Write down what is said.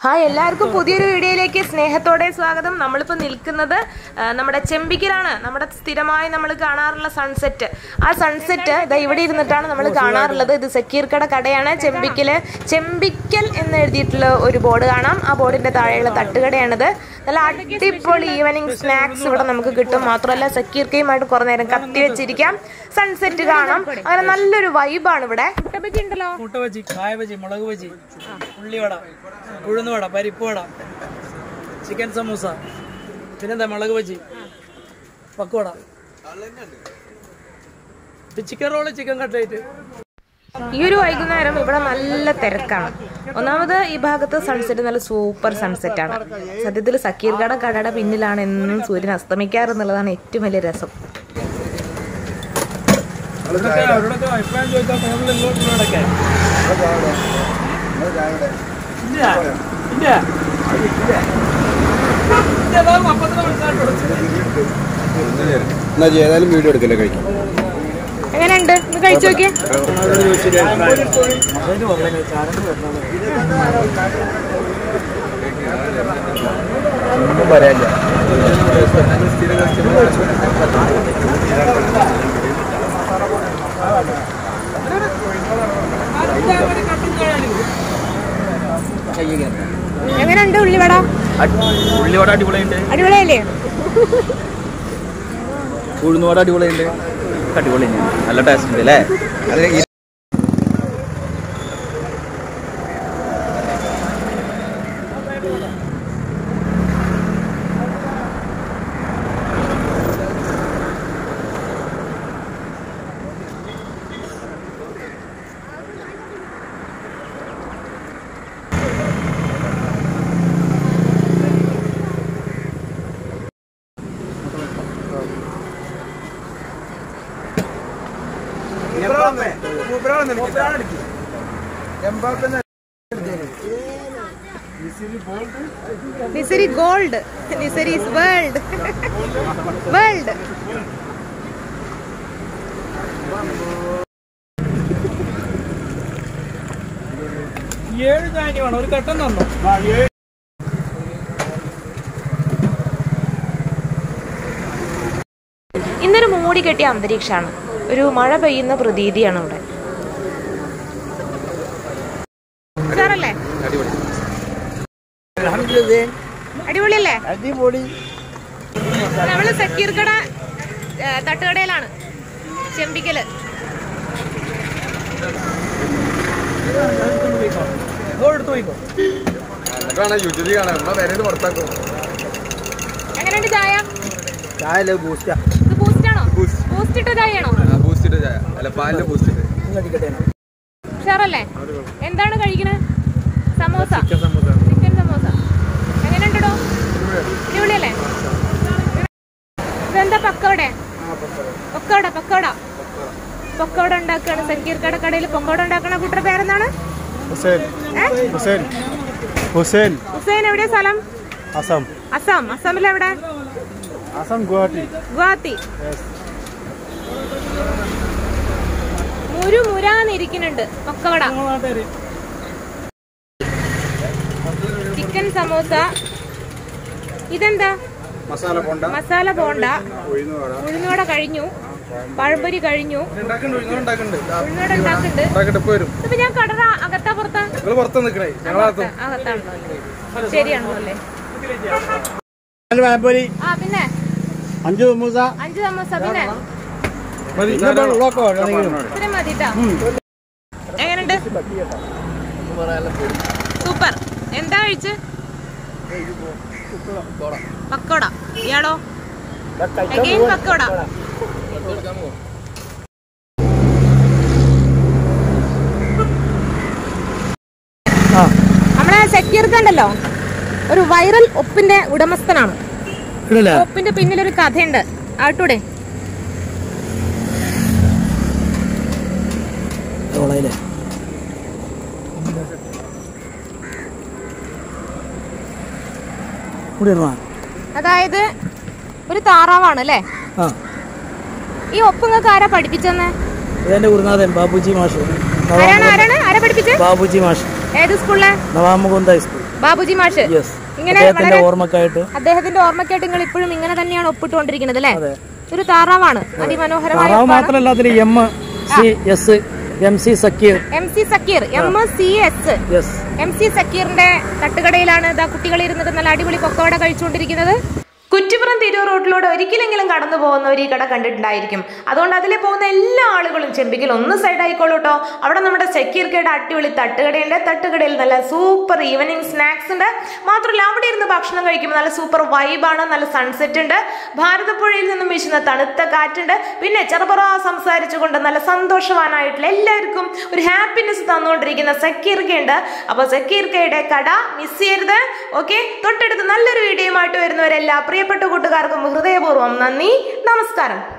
Hi എല്ലാവർക്കും പുതിയൊരു വീഡിയോയിലേക്ക് സ്നേഹത്തോടെ സ്വാഗതം നമ്മളിപ്പോൾ നിൽക്കുന്നത് ആ, നമ്മുടെ ചെമ്പിക്കലാണ് നമ്മുടെ സ്ഥിരമായി നമ്മൾ കാണാറുള്ള സൺസെറ്റ് ആ സൺസെറ്റ് ഇതാ ഇവിടെ ഇരുന്നിട്ടാണ് നമ്മൾ കാണാറുള്ളത് ഇത് സക്കീർക്കട കടയാണ് ചെമ്പിക്കല് ചെമ്പിക്കൽ എന്ന് എഴുതിയിട്ടുള്ള ഒരു ബോർഡ് കാണാം ആ ബോർഡിന്റെ താഴെയുള്ള തട്ടുകടയാണിത് നല്ല അടിപൊളി ഈവനിങ് സ്നാക്സ് ഇവിടെ നമുക്ക് കിട്ടും മാത്രമല്ല സക്കീർക്കയുമായിട്ട് കുറേ നേരം കത്തി വെച്ചിരിക്കാം സൺസെറ്റ് കാണാം അങ്ങനെ നല്ലൊരു വൈബാണ് ഇവിടെ ഉണ്ടല്ലോ മുട്ട ബജി കായ ബജി മുളക് ബജി ഉള്ളിവട ഉഴുന്നുവട പരിപ്പ് വട ചിക്കൻ സമൂസ പിന്നെന്താ മുളക് ബജി പക്കുവട ചിക്കൻ റോള് ചിക്കൻ കട്ട്ലേറ്റ് ഈ ഒരു വൈകുന്നേരം ഇവിടെ നല്ല തിരക്കാണ് ഒന്നാമത് ഈ ഭാഗത്ത് സൺസെറ്റ് നല്ല സൂപ്പർ സൺസെറ്റ് ആണ് സത്യത്തിൽ സക്കീർഗഡ കടയുടെ പിന്നിലാണ് എന്നും സൂര്യൻ അസ്തമിക്കാറ് എന്നുള്ളതാണ് ഏറ്റവും വലിയ രസം അവരോടൊക്കെ അഭിപ്രായം ചോദിച്ചാൽ ഫോണിൽ ഇങ്ങോട്ടുള്ളവരൊക്കെ ഇല്ല ഇല്ല ഇല്ല, അതാ അപ്പത്തിന് മനസ്സിലാക്കി എന്നാ ചെയ്യ്, ഏതായാലും വീഡിയോ എടുക്കല്ലേ കഴിക്കും എങ്ങനെയുണ്ട് ഇത് കഴിച്ചു നോക്കിയേ ഒന്നും പറയാനില്ല എങ്ങനെയുണ്ട് ഉള്ളിവട ഉള്ളിവട അടിപൊളിയുണ്ട് അടിപൊളിയല്ലേ ഉഴുന്നുവട അടിപൊളിയുണ്ട് അടിപൊളി നല്ല ടേസ്റ്റ് ഉണ്ട് അല്ലേ അത് ഈ നിസരി ഗോൾഡ് നിസരി വേൾഡ് വേൾഡ് ഏഴ് ധാന്യമാണ് ഒരു കട്ടൻ തന്നോ ഇന്നൊരു മൂടി കെട്ടിയ അന്തരീക്ഷമാണ് ഒരു മഴ പെയ്യുന്ന പ്രതീതിയാണ് ഇവിടെ സാറല്ലേ അടിപൊളിയല്ലേ അടിപൊളി നമ്മള് സക്കീർക്കട ഏ, തട്ടുകടയിലാണ് ചെമ്പിക്കല് എടുത്തു പോയിക്കോ യൂട്യൂബിൽ കാണാം നമ്മളെ പേരേണ്ട് പുറത്താക്കും എങ്ങനെയുണ്ട് ചായ ചായ ബൂസ്റ്റാ ഇത് ബൂസ്റ്റ് ആണോ ബൂസ്റ്റ് ഇട്ട ചായയാണോ ബൂസ്റ്റിട്ട് ചായ അല്ല പാലിന്റെ ബൂസ്റ്റിട്ട് ഉഷാറല്ലേ എന്താണ് കഴിക്കണേ സമോസ ചിക്കൻ സമോസ എങ്ങനെയുണ്ടോ അടിപൊളിയല്ലേ ഇതെന്താ പക്കോട പക്കോട പക്കോട പക്കോട ഉണ്ടാക്കുകയാണ് സക്കീർ കട കടയിൽ പക്കോട ഉണ്ടാക്കണ കുട്ടിയുടെ പേരെന്താണ് ഹുസൈൻ ഏ? ഹുസൈൻ ഹുസൈൻ ഹുസൈൻ എവിടെയാ സ്ഥലം അസം അസം അസമിൽ എവിടെ അസം ഗുവാഹട്ടി ഗുവാഹത്തി മുരു മുരാന്നിരിക്കുന്നുണ്ട് പക്കോട ചിക്കൻ സമോസ ഇതെന്താ മസാല പോണ്ട മസാല ബോണ്ട ഉഴുന്നുവട ഉഴുന്നോട കഴിഞ്ഞു പഴംപൊരി കഴിഞ്ഞു ഉണ്ടാക്കുന്നുണ്ട് ഉണ്ടാക്കുന്നുണ്ട് ഉഴുന്നോട ഉണ്ടാക്കുന്നുണ്ട് ഉണ്ടാക്കിട്ട് ഇപ്പൊ വരും ഇതിപ്പോ ഞാൻ കടറ അകത്താ പുറത്താ നിങ്ങൾ പുറത്ത് നിൽക്കണേ അകത്താ അകത്താണല്ലോ അല്ലേ ശരിയാണോ അല്ലേ പായപ്പൊരി ആ പിന്നെ അഞ്ച് സമൂസ അഞ്ച് സമോസ പിന്നെ ഇത്രയും മതിട്ടാ എങ്ങനെയുണ്ട് സൂപ്പർ എന്താ കഴിച്ച് പക്കോട ഇയാളോ Again പക്കോട നമ്മളെ സെക്യൂരിറ്റി ഉണ്ടല്ലോ ഒരു വൈറൽ ഒപ്പിന്റെ ഉടമസ്ഥനാണ് ഒപ്പിന്റെ പിന്നിൽ ഒരു കഥയുണ്ട് ആട്ടൂടെ അതായത് ഒരു താറാവാണ് അല്ലേ ആ ഈ ഒപ്പ് നിങ്ങൾക്ക് ആരാ പഠിപ്പിച്ചെന്ന് ഇതെന്റെ ഗുരുനാഥൻ ബാബുജി മാഷ് ആരാണ് ആരാണ് ആരാ പഠിപ്പിച്ചത് ബാബുജി മാഷ് ഏത് സ്കൂളിലെ നവാമുകുന്ദ സ്കൂൾ ബാബുജി മാഷ് യെസ് ഇങ്ങനെ അദ്ദേഹത്തിന്റെ വളരെ ഓർമ്മക്കായിട്ട് അദ്ദേഹത്തിന്റെ ഓർമ്മക്കായിട്ട് നിങ്ങൾ ഇപ്പോഴും ഇങ്ങനെ തന്നെയാണ് ഒപ്പിട്ടുകൊണ്ടിരിക്കുന്നത് അല്ലേ ഒരു താറാവാണ് അതിമനോഹരമായ താറാവ് മാത്രമല്ല അതിൽ M C S M C Zakir M C Zakir M C S yes M C സക്കീറിന്റെ തട്ടുകടയിലാണ് ഇതാ കുട്ടികൾ ഇരുന്നത് നല്ല അടിപൊളി കൊക്കവട കഴിച്ചുകൊണ്ടിരിക്കുന്നത് കുറ്റിപ്പുറം തിരൂർ റോഡിലൂടെ ഒരിക്കലെങ്കിലും കടന്നു പോകുന്നവർ ഈ കട കണ്ടിട്ടുണ്ടായിരിക്കും അതുകൊണ്ട് അതിലെ പോകുന്ന എല്ലാ ആളുകളും ചെമ്പിക്കൽ ഒന്ന് സൈഡ് ആയിക്കോളൂ കേട്ടോ അവിടെ നമ്മുടെ സെക്യൂരിറ്റിയുടെ അടിപൊളി തട്ടുകടയുണ്ട് തട്ടുകടയിൽ നല്ല സൂപ്പർ ഈവനിങ് സ്നാക്സ് ഉണ്ട് മാത്രമല്ല അവിടെ ഇരുന്ന് ഭക്ഷണം കഴിക്കുമ്പോൾ നല്ല സൂപ്പർ വൈബാണ് നല്ല സൺസെറ്റ് ഉണ്ട് ഭാരതപ്പുഴയിൽ നിന്നും വീശുന്ന തണുത്ത കാറ്റുണ്ട് പിന്നെ ചെറുപറ സംസാരിച്ചുകൊണ്ട് നല്ല സന്തോഷവാനായിട്ടുള്ള എല്ലാവർക്കും ഒരു ഹാപ്പിനെസ് തന്നുകൊണ്ടിരിക്കുന്ന സക്കീർക്കയുണ്ട് അപ്പോൾ സക്കീർക്കയുടെ കട മിസ് ചെയ്യരുത് ഓക്കെ തൊട്ടടുത്ത് നല്ലൊരു വീഡിയോയുമായിട്ട് വരുന്നവരെല്ലാ പ്രിയപ്പെട്ട കൂട്ടുകാർക്കും ഹൃദയപൂർവ്വം നന്ദി നമസ്കാരം